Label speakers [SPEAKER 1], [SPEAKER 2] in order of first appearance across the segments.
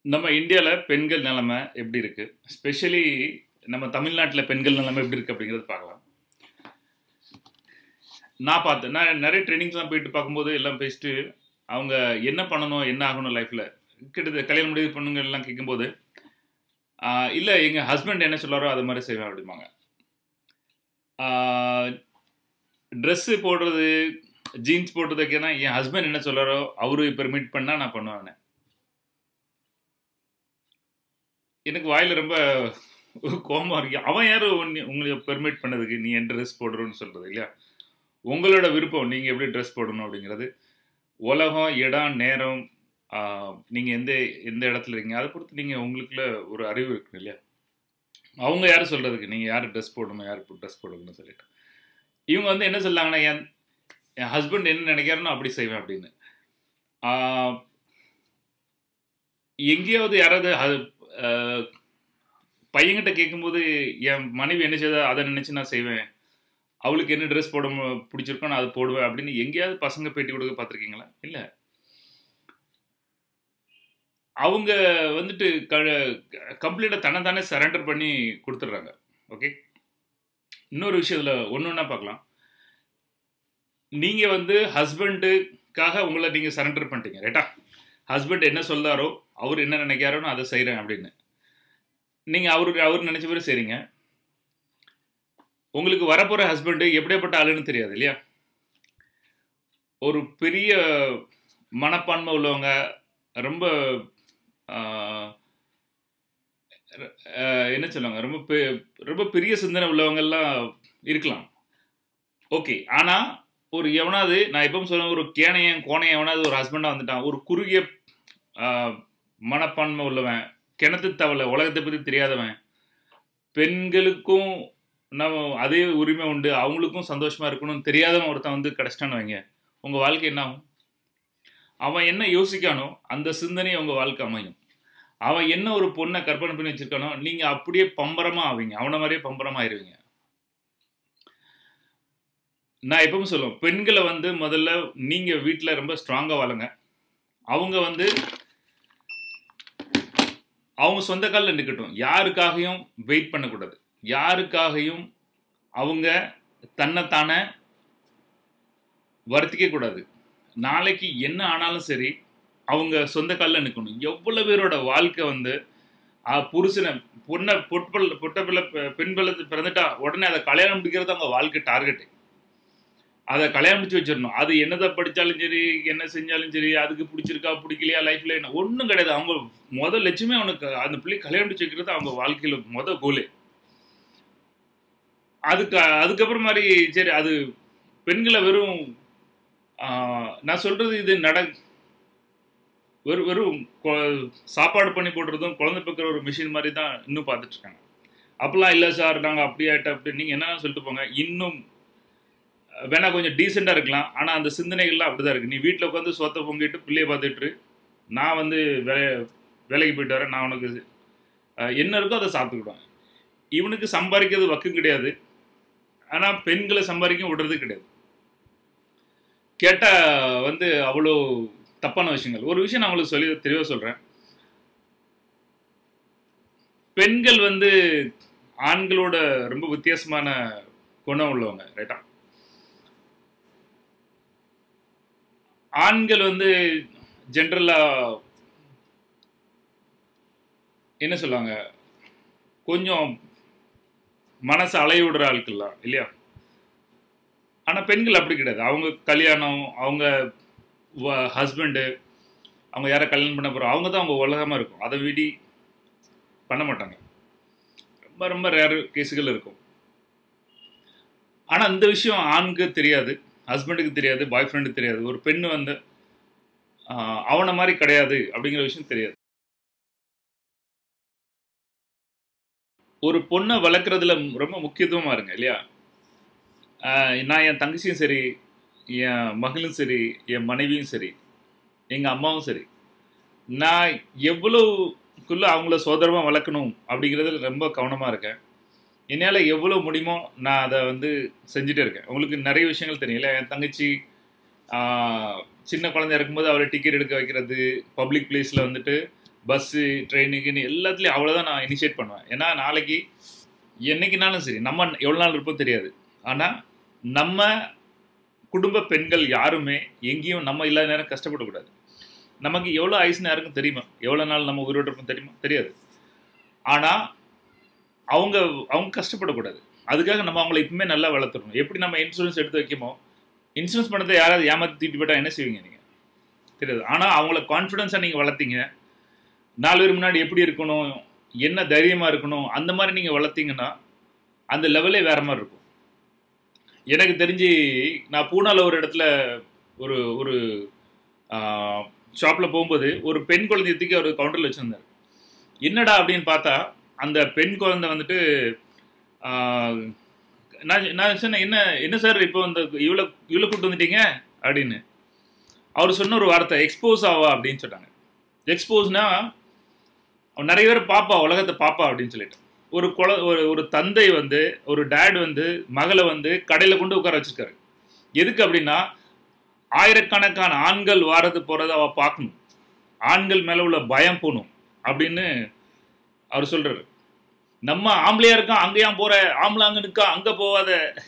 [SPEAKER 1] நம்ம இந்தியாவில் பெண்கள் நிலைமை எப்படி இருக்கு ஸ்பெஷலி நம்ம தமிழ்நாட்டில் பெண்கள் நிலைமை எப்படி இருக்கு அப்படிங்கிறது பார்க்கலாம் நான் பார்த்தேன் நான் நிறைய ட்ரைனிங்ஸ்லாம் போயிட்டு பார்க்கும்போது எல்லாம் பேசிட்டு அவங்க என்ன பண்ணணும் என்ன ஆகணும் லைஃப்பில் கிட்டத்தட்ட கல்யாணம் முடிவு பொண்ணுங்க எல்லாம் கேட்கும்போது இல்லை எங்கள் ஹஸ்பண்ட் என்ன சொல்லாரோ அது மாதிரி செய்வேன் அப்படிம்பாங்க ட்ரெஸ்ஸு போடுறது ஜீன்ஸ் போடுறதுக்கேனா என் ஹஸ்பண்ட் என்ன சொல்லாரோ அவரு பெர்மிட் பண்ணால் நான் பண்ணுவேன் எனக்கு வாயில் ரொம்ப கோபமாக இருக்கு அவன் யார் உங்களை பெர்மிட் பண்ணதுக்கு நீ என் ட்ரெஸ் போடுறோன்னு சொல்கிறது இல்லையா உங்களோட விருப்பம் நீங்கள் எப்படி ட்ரெஸ் போடணும் அப்படிங்கிறது உலகம் இடம் நேரம் நீங்கள் எந்த எந்த இடத்துல இருக்கீங்க அதை பொறுத்து நீங்கள் உங்களுக்குள்ள ஒரு அறிவு இருக்கு இல்லையா அவங்க யார் சொல்கிறதுக்கு நீங்கள் யார் ட்ரெஸ் போடணும் யார் ட்ரெஸ் போடணும்னு சொல்லிட்டு இவங்க வந்து என்ன சொல்லாங்கன்னா என் என் ஹஸ்பண்ட் என்ன நினைக்கிறானோ அப்படி செய்வேன் அப்படின்னு எங்கேயாவது யாராவது பையன்கிட்ட கேட்கும்போது என் மனைவி என்ன செய்தா அதை நினச்சி நான் செய்வேன் அவளுக்கு என்ன ட்ரெஸ் போட பிடிச்சிருக்கோ நான் அதை போடுவேன் அப்படின்னு எங்கேயாவது பசங்க பேட்டி கொடுக்க பார்த்துருக்கீங்களா இல்லை அவங்க வந்துட்டு க கம்ப்ளீட்டாக தன்னை தானே சரண்டர் பண்ணி கொடுத்துட்றாங்க ஓகே இன்னொரு விஷயத்தில் ஒன்று ஒன்றா பார்க்கலாம் நீங்கள் வந்து ஹஸ்பண்டுக்காக உங்களை நீங்கள் சரண்டர் பண்ணிட்டீங்க ரைட்டா ஹஸ்பண்ட் என்ன சொல்லாரோ அவர் என்ன நினைக்கிறாரோ அதை செய்கிறேன் அப்படின்னு நீங்கள் அவரு அவர் நினச்ச மாதிரி செய்கிறீங்க உங்களுக்கு வரப்போகிற ஹஸ்பண்டு எப்படியாப்பட்ட ஆளுன்னு தெரியாது இல்லையா ஒரு பெரிய மனப்பான்மை உள்ளவங்க ரொம்ப என்ன சொல்லுவாங்க ரொம்ப ரொம்ப பெரிய சிந்தனை உள்ளவங்கெல்லாம் இருக்கலாம் ஓகே ஆனால் ஒரு எவனாவது நான் எப்பவும் சொல்லுவேன் ஒரு கேனையன் கோனையன் எவனாவது ஒரு ஹஸ்பண்டாக வந்துட்டான் ஒரு குறுகிய மனப்பான்மை உள்ளவன் கிணத்து தவளை உலகத்தை பற்றி தெரியாதவன் பெண்களுக்கும் நம்ம அதே உரிமை உண்டு அவங்களுக்கும் சந்தோஷமாக இருக்கணும்னு தெரியாதவன் ஒருத்தன் வந்து கிடச்சிட்டான்னு வைங்க உங்கள் வாழ்க்கை என்ன ஆகும் அவன் என்ன யோசிக்கானோ அந்த சிந்தனை உங்கள் வாழ்க்கை அமையும் அவன் என்ன ஒரு பொண்ணை கற்பனை பண்ணி வச்சிருக்கானோ நீங்கள் அப்படியே பம்பரமாக ஆவீங்க அவனை மாதிரியே பம்பரமாக ஆயிடுவீங்க நான் எப்பவும் சொல்லுவேன் பெண்களை வந்து முதல்ல நீங்கள் வீட்டில் ரொம்ப ஸ்ட்ராங்காக வாழுங்க அவங்க வந்து அவங்க சொந்த காலில் நிற்கட்டும் யாருக்காகையும் வெயிட் பண்ணக்கூடாது யாருக்காகையும் அவங்க தன்னைத்தானே வருத்திக்க கூடாது நாளைக்கு என்ன ஆனாலும் சரி அவங்க சொந்த காலில் நிற்கணும் எவ்வளோ பேரோட வாழ்க்கை வந்து புருஷனை பொண்ணை பொட்பல் பொட்ட பிள்ளை பெண் பிள்ளை பிறந்துட்டா உடனே அதை கல்யாணம் முடிக்கிறது அவங்க வாழ்க்கை டார்கெட்டு அதை கல்யாணம் முடிச்சு வச்சிடணும் அது என்னதான் படித்தாலும் சரி என்ன செஞ்சாலும் சரி அதுக்கு பிடிச்சிருக்கா பிடிக்கலையா லைஃப்ல என்ன ஒன்றும் கிடையாது அவங்க முதல் லட்சமே அவனுக்கு அந்த பிள்ளை கல்யாணம் முடிச்சு வைக்கிறது அவங்க வாழ்க்கையில் மொதல் கோலே அதுக்கு அதுக்கப்புறம் மாதிரி சரி அது பெண்களை வெறும் நான் சொல்றது இது நட வெறும் வெறும் சாப்பாடு பண்ணி போடுறதும் குழந்தை பெக்கிற ஒரு மிஷின் மாதிரி தான் இன்னும் பார்த்துட்டு இருக்காங்க அப்பெல்லாம் இல்லை சார் நாங்கள் அப்படி ஆகிட்ட அப்படி நீங்கள் என்ன சொல்லிட்டு போங்க இன்னும் வேணா கொஞ்சம் டீசெண்டாக இருக்கலாம் ஆனால் அந்த சிந்தனைகள்லாம் அப்படி தான் இருக்குது நீ வீட்டில் உட்காந்து சொத்தை பொங்கிட்டு பிள்ளைய பார்த்துட்டு நான் வந்து வேலை வேலைக்கு போயிட்டு வரேன் நான் உனக்கு என்ன இருக்கோ அதை சாப்பிட்டுக்கிடுவேன் இவனுக்கு சம்பாதிக்கிறது வக்கும் கிடையாது ஆனால் பெண்களை சம்பாதிக்க விடுறது கிடையாது கேட்டால் வந்து அவ்வளோ தப்பான விஷயங்கள் ஒரு விஷயம் நான் உங்களுக்கு சொல்லி தெளிவாக சொல்கிறேன் பெண்கள் வந்து ஆண்களோட ரொம்ப வித்தியாசமான குணம் உள்ளவங்க ரைட்டா ஆண்கள் வந்து ஜென்ரலாக என்ன சொல்லுவாங்க கொஞ்சம் மனசை அலைய விடுற ஆட்கள்லாம் இல்லையா ஆனால் பெண்கள் அப்படி கிடையாது அவங்க கல்யாணம் அவங்க ஹஸ்பண்டு அவங்க யாரை கல்யாணம் பண்ண போகிறோம் அவங்க தான் அவங்க உலகமாக இருக்கும் அதை விடி பண்ண மாட்டாங்க ரொம்ப ரொம்ப ரேர் கேஸுகள் இருக்கும் ஆனால் இந்த விஷயம் ஆணுக்கு தெரியாது ஹஸ்பண்டுக்கு தெரியாது பாய் ஃப்ரெண்டுக்கு தெரியாது ஒரு பெண்ணு வந்து அவனை மாதிரி கிடையாது அப்படிங்கிற விஷயம் தெரியாது ஒரு பொண்ணை வளர்க்குறதுல ரொம்ப முக்கியத்துவமாக இருங்க இல்லையா நான் என் தங்கச்சியும் சரி என் மகளும் சரி என் மனைவியும் சரி எங்கள் அம்மாவும் சரி நான் எவ்வளோக்குள்ளே அவங்கள சோதரமாக வளர்க்கணும் அப்படிங்கிறதுல ரொம்ப கவனமாக இருக்கேன் என்னால் எவ்வளோ முடியுமோ நான் அதை வந்து செஞ்சுட்டே இருக்கேன் உங்களுக்கு நிறைய விஷயங்கள் தெரியல என் தங்கச்சி ஆஹ், சின்ன குழந்தையா இருக்கும்போது அவளை டிக்கெட் எடுக்க வைக்கிறது பப்ளிக் பிளேஸில் வந்துட்டு பஸ்ஸு ட்ரெயினுக்குன்னு எல்லாத்துலேயும் அவ்வளோதான் நான் இனிஷியேட் பண்ணுவேன் ஏன்னா நாளைக்கு என்னைக்குனாலும் சரி நம்ம எவ்வளோ நாள் இருப்போம் தெரியாது ஆனால் நம்ம குடும்ப பெண்கள் யாருமே எங்கேயும் நம்ம இல்லாத நேரம் கஷ்டப்படக்கூடாது நமக்கு எவ்வளோ ஆயுசுன்னு யாருக்கும் தெரியுமா எவ்வளோ நாள் நம்ம உயிரோடு இருப்போம் தெரியுமா தெரியாது ஆனால் அவங்க அவங்க கஷ்டப்படக்கூடாது அதுக்காக நம்ம அவங்கள இப்பவுமே நல்லா வளர்த்துறணும் எப்படி நம்ம இன்சூரன்ஸ் எடுத்து வைக்கமோ இன்சூரன்ஸ் பண்ணதை யாராவது ஏமாற்றி தூக்கிட்டு போயிட்டா என்ன செய்வீங்க நீங்கள் தெரியாது ஆனால் அவங்கள கான்ஃபிடென்ஸாக நீங்கள் வளர்த்தீங்க நாலு பேர் முன்னாடி எப்படி இருக்கணும் என்ன தைரியமாக இருக்கணும் அந்த மாதிரி நீங்கள் வளர்த்தீங்கன்னா அந்த லெவலே வேற மாதிரி இருக்கும் எனக்கு தெரிஞ்சு நான் பூனாவில் ஒரு இடத்துல ஒரு ஒரு ஷாப்பில் போகும்போது ஒரு பெண் குழந்தைய தூக்கி அவர் கவுண்டரில் வச்சுருந்தார் என்னடா அப்படின்னு பார்த்தா அந்த பெண் குழந்தை வந்துட்டு ஆஹ், நான் நான் சொன்னேன் என்ன என்ன சார் இப்போ இந்த இவ்வளோ இவ்வளோ கூட்டு வந்துட்டீங்க அப்படின்னு அவர் சொன்ன ஒரு வார்த்தை எக்ஸ்போஸ் ஆவா அப்படின்னு சொன்னாங்க எக்ஸ்போஸ்னா அவன் நிறைய பேர் பாப்பா உலகத்தை பாப்பா அப்படின்னு சொல்லிட்டு ஒரு குல ஒரு ஒரு தந்தை வந்து ஒரு டேட் வந்து மகளை வந்து கடையில் கொண்டு உட்கார வச்சிருக்காரு எதுக்கு அப்படின்னா ஆயிரக்கணக்கான ஆண்கள் வாரது போகிறத அவள் பார்க்கணும் ஆண்கள் மேலே உள்ள பயம் போகணும் அப்படின்னு அவர் சொல்றாரு நம்ம ஆம்பளையா இருக்கான் அங்கேயாம் போற ஆம்பளை அங்க நிற்கா அங்க போவாத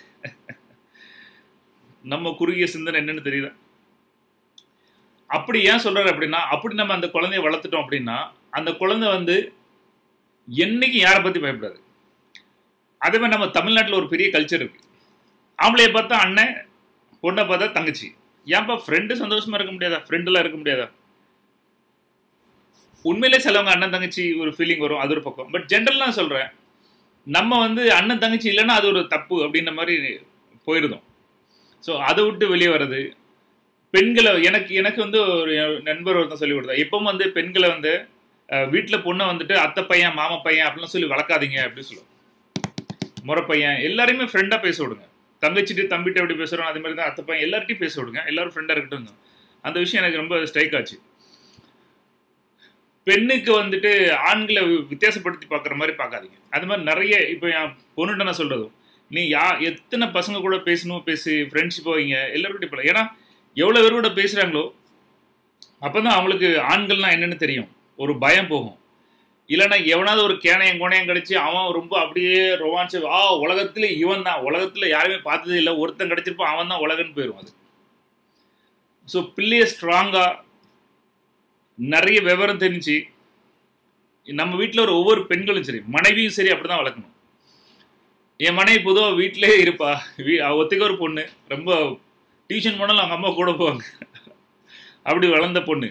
[SPEAKER 1] நம்ம குறுகிய சிந்தனை என்னன்னு தெரியுதா அப்படி ஏன் சொல்றாரு அப்படின்னா அப்படி நம்ம அந்த குழந்தைய வளர்த்துட்டோம் அப்படின்னா அந்த குழந்தை வந்து என்னைக்கு யாரை பத்தி பயப்படாது அதே மாதிரி நம்ம தமிழ்நாட்டில் ஒரு பெரிய கல்ச்சர் இருக்கு ஆம்பளைய பார்த்தா அண்ணன் பொண்ணை பார்த்தா தங்கச்சி ஏன்பா ஃப்ரெண்டு சந்தோஷமா இருக்க முடியாதா ஃப்ரெண்டுலாம் இருக்க முடியாதா உண்மையிலே சிலவங்க அண்ணன் தங்கச்சி ஒரு ஃபீலிங் வரும் அது ஒரு பக்கம் பட் ஜென்ரல்லாம் சொல்றேன் நம்ம வந்து அண்ணன் தங்கச்சி இல்லைன்னா அது ஒரு தப்பு அப்படின்ற மாதிரி போயிருந்தோம் ஸோ அதை விட்டு வெளியே வர்றது பெண்களை எனக்கு எனக்கு வந்து ஒரு நண்பர் ஒருத்தன் சொல்லி கொடுத்தா இப்பவும் வந்து பெண்களை வந்து வீட்டில் பொண்ணை வந்துட்டு அத்தை பையன் மாமா பையன் அப்படிலாம் சொல்லி வளர்க்காதீங்க அப்படின்னு சொல்லுவோம் முறை பையன் எல்லாரையுமே ஃப்ரெண்டாக பேச விடுங்க தங்கச்சிட்டு தம்பிட்டு எப்படி பேசுகிறோம் அதே மாதிரி தான் அத்தை பையன் எல்லார்ட்டையும் பேச விடுங்க எல்லாரும் ஃப்ரெண்டாக இருக்கட்டும் அந்த விஷயம் எனக்கு ரொம்ப ஸ்ட்ரைக் ஆச்சு பெண்ணுக்கு வந்துட்டு ஆண்களை வித்தியாசப்படுத்தி பார்க்குற மாதிரி பார்க்காதீங்க அது மாதிரி நிறைய இப்போ என் பொண்ணுகிட்ட நான் சொல்கிறதும் நீ யா எத்தனை பசங்க கூட பேசணும் பேசி ஃப்ரெண்ட்ஷிப் வைங்க எல்லாருக்கிட்டையும் போகலாம் ஏன்னா எவ்வளோ பேர் கூட பேசுகிறாங்களோ அப்போ தான் அவங்களுக்கு ஆண்கள்னா என்னன்னு தெரியும் ஒரு பயம் போகும் இல்லைன்னா எவனாவது ஒரு கேனையம் கோணையம் கிடச்சி அவன் ரொம்ப அப்படியே ரொமான்ஸ் ஆ உலகத்துல இவன் தான் உலகத்தில் யாருமே பார்த்ததே இல்லை ஒருத்தன் கிடச்சிருப்பான் அவன் தான் உலகன்னு போயிடும் அது ஸோ பிள்ளைய ஸ்ட்ராங்காக நிறைய விவரம் தெரிஞ்சு நம்ம வீட்டில் ஒரு ஒவ்வொரு பெண்களும் சரி மனைவியும் சரி அப்படி தான் வளர்க்கணும் என் மனைவி பொதுவாக வீட்டிலே இருப்பா வீ ஒத்துக்க ஒரு பொண்ணு ரொம்ப டியூஷன் போனாலும் அவங்க அம்மா கூட போவாங்க அப்படி வளர்ந்த பொண்ணு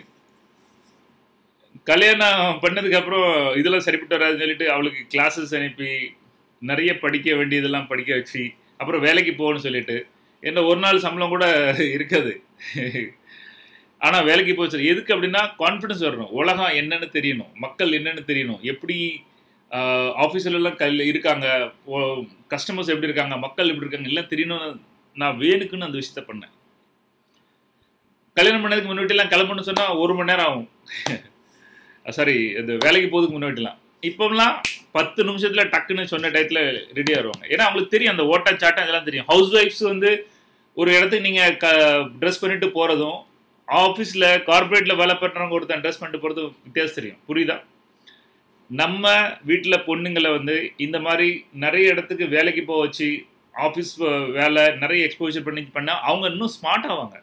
[SPEAKER 1] கல்யாணம் பண்ணதுக்கப்புறம் இதெல்லாம் சரிப்பட்டு வராதுன்னு சொல்லிட்டு அவளுக்கு கிளாஸஸ் அனுப்பி நிறைய படிக்க வேண்டியதெல்லாம் படிக்க வச்சு அப்புறம் வேலைக்கு போகணும்னு சொல்லிட்டு என்ன ஒரு நாள் சம்பளம் கூட இருக்காது ஆனால் வேலைக்கு போச்சு எதுக்கு அப்படின்னா கான்ஃபிடன்ஸ் வரணும் உலகம் என்னன்னு தெரியணும் மக்கள் என்னன்னு தெரியணும் எப்படி ஆஃபீஸிலலாம் கல் இருக்காங்க கஸ்டமர்ஸ் எப்படி இருக்காங்க மக்கள் எப்படி இருக்காங்க எல்லாம் தெரியணும்னு நான் வேணுக்குன்னு அந்த விஷயத்த பண்ணேன் கல்யாணம் பண்ணதுக்கு முன்னாடிலாம் கிளம்பணும்னு சொன்னால் ஒரு மணி நேரம் ஆகும் சாரி இந்த வேலைக்கு போகிறதுக்கு முன்னாடிலாம் இப்போலாம் பத்து நிமிஷத்தில் டக்குன்னு சொன்ன டயத்தில் ரெடி ஆகிடுவாங்க ஏன்னா அவங்களுக்கு தெரியும் அந்த ஓட்டா சாட்டம் இதெல்லாம் தெரியும் ஹவுஸ் ஒய்ஃப்ஸ் வந்து ஒரு இடத்துக்கு நீங்கள் க ட்ரெஸ் பண்ணிட்டு போகிறதும் ஆஃபீஸில் கார்பரேட்டில் வேலை பண்ணுறவங்க ஒருத்தன் ட்ரெஸ் பண்ணிட்டு போகிறது வித்தியாசம் தெரியும் புரியுதா நம்ம வீட்டில் பொண்ணுங்களை வந்து இந்த மாதிரி நிறைய இடத்துக்கு வேலைக்கு போக வச்சு ஆஃபீஸ் வேலை நிறைய எக்ஸ்போஜர் பண்ணி பண்ணால் அவங்க இன்னும் ஸ்மார்ட் ஆவாங்க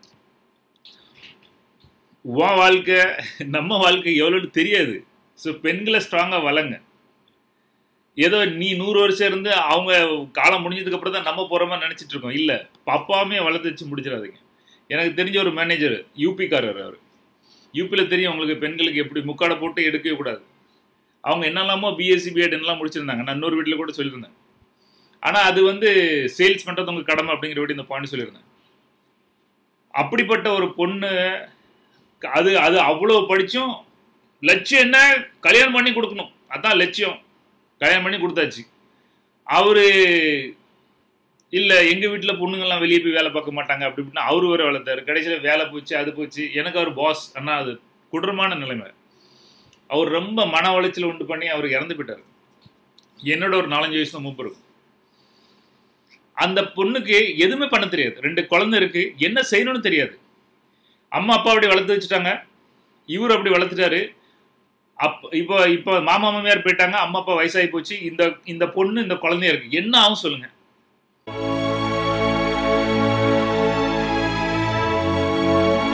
[SPEAKER 1] உன் வாழ்க்கை நம்ம வாழ்க்கை எவ்வளோன்னு தெரியாது ஸோ பெண்களை ஸ்ட்ராங்காக வளங்க ஏதோ நீ நூறு வருஷம் இருந்து அவங்க காலம் முடிஞ்சதுக்கு அப்புறம் தான் நம்ம போகிற மாதிரி நினச்சிட்டு இருக்கோம் இல்லை பாப்பாமே வளர்த்து வச்சு முடிச்சிடாதீங்க எனக்கு தெரிஞ்ச ஒரு மேனேஜர் யூபிக்காரர் அவர் யூபியில் தெரியும் உங்களுக்கு பெண்களுக்கு எப்படி முக்காடை போட்டு எடுக்கவே கூடாது அவங்க என்னெல்லாமோ பிஎஸ்சி பிஎட் என்னெல்லாம் முடிச்சிருந்தாங்க நான் இன்னொரு வீட்டில் கூட சொல்லியிருந்தேன் ஆனால் அது வந்து சேல்ஸ் பண்ணுறது உங்கள் கடமை அப்படிங்கிற வீட்டு இந்த பாயிண்ட் சொல்லியிருந்தேன் அப்படிப்பட்ட ஒரு பொண்ணு அது அது அவ்வளோ படித்தும் லட்சியம் என்ன கல்யாணம் பண்ணி கொடுக்கணும் அதான் லட்சியம் கல்யாணம் பண்ணி கொடுத்தாச்சு அவரு இல்லை எங்கள் வீட்டில் பொண்ணுங்கள்லாம் வெளியே போய் வேலை பார்க்க மாட்டாங்க அப்படி இப்படின்னு அவரு வேறு வளர்த்தாரு கடைசியில் வேலை போச்சு அது போச்சு எனக்கு அவர் பாஸ் ஆனால் அது கொடூரமான நிலைமை அவர் ரொம்ப மன உளைச்சல் உண்டு பண்ணி அவர் இறந்து போயிட்டார் என்னோட ஒரு நாலஞ்சு வயசு தான் மூப்பு இருக்கும் அந்த பொண்ணுக்கு எதுவுமே பண்ண தெரியாது ரெண்டு குழந்தை இருக்கு என்ன செய்யணும்னு தெரியாது அம்மா அப்பா அப்படி வளர்த்து வச்சுட்டாங்க இவர் அப்படி வளர்த்துட்டாரு அப் இப்போ இப்போ மாமா மாமியார் போயிட்டாங்க அம்மா அப்பா வயசாகி போச்சு இந்த இந்த பொண்ணு இந்த குழந்தையா இருக்கு என்ன ஆகும் சொல்லுங்க